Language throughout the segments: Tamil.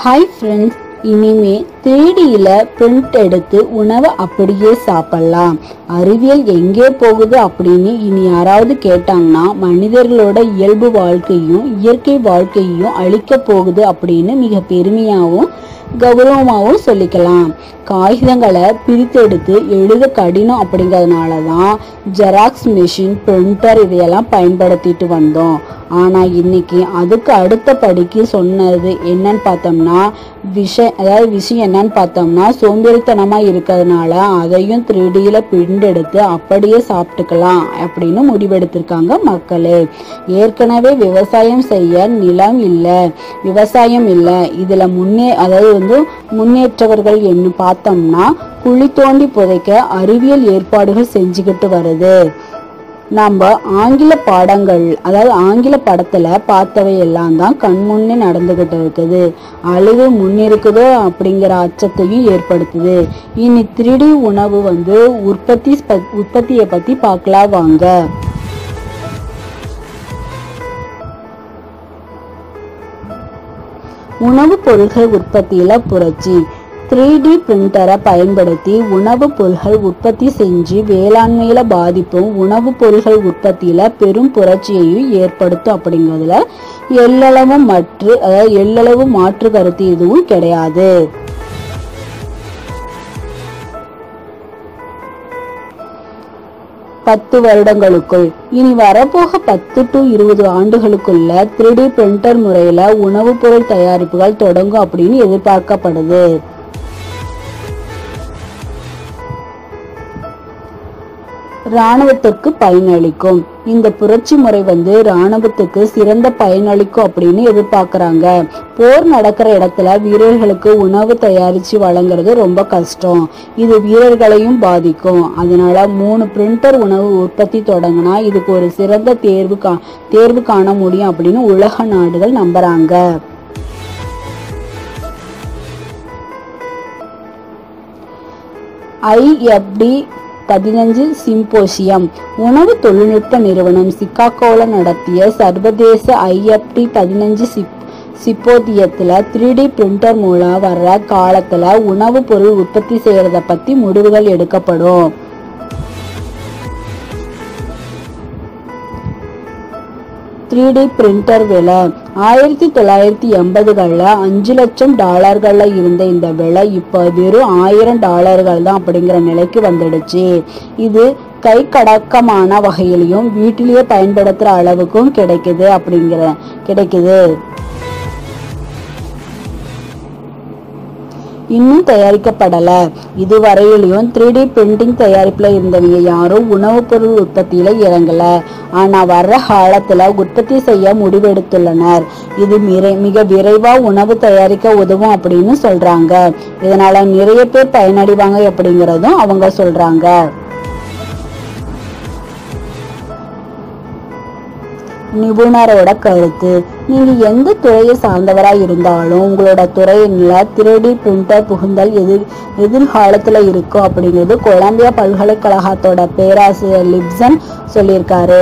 ஹாய் ஃப்ரெண்ட்ஸ் இனிமே த்ரீடியில் பிரிண்ட் எடுத்து உணவை அப்படியே சாப்பிடலாம் அறிவியல் எங்கே போகுது அப்படின்னு இனி யாராவது கேட்டாங்கன்னா மனிதர்களோட இயல்பு வாழ்க்கையும் இயற்கை வாழ்க்கையும் அழிக்க போகுது அப்படின்னு மிக பெருமையாகவும் கௌரவமாகவும் சொல்லிக்கலாம் காகிதங்களை பிரித்தெடுத்து எழுத கடினம் அப்படிங்கிறதுனால தான் ஜெராக்ஸ் மிஷின் பிரிண்டர் இதையெல்லாம் பயன்படுத்திட்டு வந்தோம் ஆனால் இன்னைக்கு அதுக்கு அடுத்த படிக்கு சொன்னது என்னன்னு பார்த்தோம்னா விஷயம் அதாவது விஷயம் என்னன்னு பார்த்தோம்னா சோம்பேறித்தனமாக இருக்கிறதுனால அதையும் த்ரீடியில் பிரிண்ட் எடுத்து அப்படியே சாப்பிட்டுக்கலாம் அப்படின்னு முடிவெடுத்திருக்காங்க மக்களே ஏற்கனவே விவசாயம் செய்ய நிலம் இல்லை விவசாயம் இல்லை இதில் முன்னே அதாவது வந்து முன்னேற்றவர்கள் என்ன பார்த்தோம்னா குழி தோண்டி புதைக்க அறிவியல் ஏற்பாடுகள் செஞ்சுக்கிட்டு வருது நம்ம ஆங்கில பாடங்கள் அதாவது ஆங்கில படத்துல பார்த்தவை எல்லாம் தான் கண் முன்னே நடந்துகிட்டு இருக்குது அழிவு முன்னிருக்குதோ அப்படிங்கிற அச்சத்தையும் ஏற்படுத்துது இனி த்ரீடி உணவு வந்து உற்பத்தி ப- உற்பத்தியை பத்தி பார்க்கலாம் வாங்க உணவுப் பொருட்கள் உற்பத்தியில புரட்சி த்ரீ டி பிரிண்டரை பயன்படுத்தி உணவுப் பொருட்கள் உற்பத்தி செஞ்சு வேளாண்மையில பாதிப்பும் உணவுப் பொருட்கள் உற்பத்தியில பெரும் புரட்சியையும் ஏற்படுத்தும் அப்படிங்கிறதுல எல்லளவு மற்ற அதாவது எல்லளவு மாற்று கருத்து எதுவும் கிடையாது பத்து வருடங்களுக்குள் இனி வரப்போக பத்து டு இருபது ஆண்டுகளுக்குள்ள 3D பிரிண்டர் முறையில உணவுப் பொருள் தயாரிப்புகள் தொடங்கும் அப்படின்னு எதிர்பார்க்கப்படுது ராணுவத்துக்கு பயனளிக்கும் இந்த புரட்சி முறை வந்து ராணுவத்துக்கு சிறந்த பயனளிக்கும் அப்படின்னு எதிர்பார்க்கறாங்க போர் நடக்கிற இடத்துல வீரர்களுக்கு உணவு தயாரிச்சு வழங்குறது ரொம்ப கஷ்டம் இது வீரர்களையும் பாதிக்கும் அதனால மூணு பிரிண்டர் உணவு உற்பத்தி தொடங்கினா இதுக்கு ஒரு சிறந்த தேர்வு கா தேர்வு காண முடியும் அப்படின்னு உலக நாடுகள் நம்புறாங்க ஐஎஃப்டி பதினஞ்சு சிம்போசியம் உணவு தொழில்நுட்ப நிறுவனம் சிகாகோல நடத்திய சர்வதேச ஐஎஃப்டி பதினஞ்சு சிப் சிப்போதியத்துல த்ரீ டி பிரிண்டர் மூலம் வர்ற காலத்துல உணவு பொருள் உற்பத்தி செய்யறத பத்தி முடிவுகள் எடுக்கப்படும் த்ரீ டி பிரிண்டர் விலை ஆயிரத்தி தொள்ளாயிரத்தி எண்பதுகளில் அஞ்சு லட்சம் டாலர்கள்ல இருந்த இந்த விலை இப்போ வெறும் ஆயிரம் டாலர்கள் தான் அப்படிங்கிற நிலைக்கு வந்துடுச்சு இது கை கடக்கமான வகையிலையும் வீட்டிலேயே பயன்படுத்துகிற அளவுக்கும் கிடைக்குது அப்படிங்கிற கிடைக்குது இன்னும் தயாரிக்கப்படல இதுவரையிலையும் த்ரீ டி பிரிண்டிங் தயாரிப்புல இருந்தவங்க யாரும் உணவுப் பொருள் உற்பத்தியில இறங்கல ஆனா வர்ற காலத்துல உற்பத்தி செய்ய முடிவெடுத்துள்ளனர் இது மிரை- மிக விரைவா உணவு தயாரிக்க உதவும் அப்படின்னு சொல்றாங்க இதனால நிறைய பேர் பயனடைவாங்க அப்படிங்கறதும் அவங்க சொல்றாங்க நிபுணரோட கருத்து நீங்க எந்த துறையை சார்ந்தவரா இருந்தாலும் உங்களோட துறையில திருடி பிரிண்டர் புகுந்தல் எதிர் எதிர்காலத்துல இருக்கும் அப்படிங்கிறது கொலம்பியா பல்கலைக்கழகத்தோட பேராசிரியர் லிப்சன் சொல்லியிருக்காரு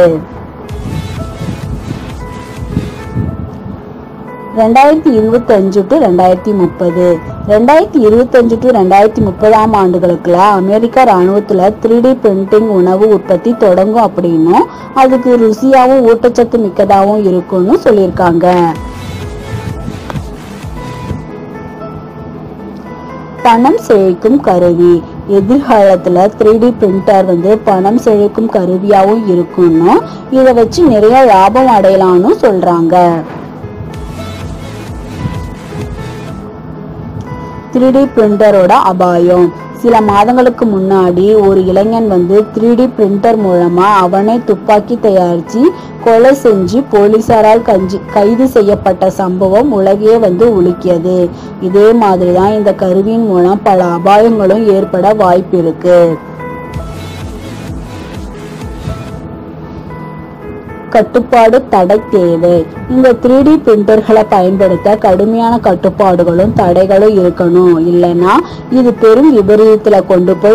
ரெண்டாயிரத்தி இருபத்தஞ்சு டு ரெண்டாயிரத்தி முப்பது ரெண்டாயிரத்தி இருபத்தஞ்சு டு ரெண்டாயிரத்தி முப்பதாம் ஆண்டுகளுக்குள்ள அமெரிக்க ராணுவத்துல த்ரீ டி பிரிண்டிங் உணவு உற்பத்தி தொடங்கும் அப்படின்னும் அதுக்கு ருசியாவும் ஊட்டச்சத்து மிக்கதாகவும் இருக்கும்னு சொல்லியிருக்காங்க பணம் செழிக்கும் கருவி எதிர்காலத்துல த்ரீ டி பிரிண்டர் வந்து பணம் செழிக்கும் கருவியாவும் இருக்கும்னும் இதை வச்சு நிறைய லாபம் அடையலாம்னு சொல்றாங்க த்ரீ டி பிரிண்டரோட அபாயம் சில மாதங்களுக்கு முன்னாடி ஒரு இளைஞன் வந்து த்ரீ டி பிரிண்டர் மூலமா அவனே துப்பாக்கி தயாரிச்சு கொலை செஞ்சு போலீசாரால் கஞ்சி கைது செய்யப்பட்ட சம்பவம் உலகையே வந்து உலுக்கியது இதே மாதிரி தான் இந்த கருவியின் மூலம் பல அபாயங்களும் ஏற்பட வாய்ப்பு இருக்கு கட்டுப்பாடு தடை தேவை இந்த த்ரீ டி பிரிண்டர்களை பயன்படுத்த கடுமையான கட்டுப்பாடுகளும் தடைகளும் இருக்கணும் இல்லைன்னா இது பெரும் விபரீதத்துல கொண்டு போய்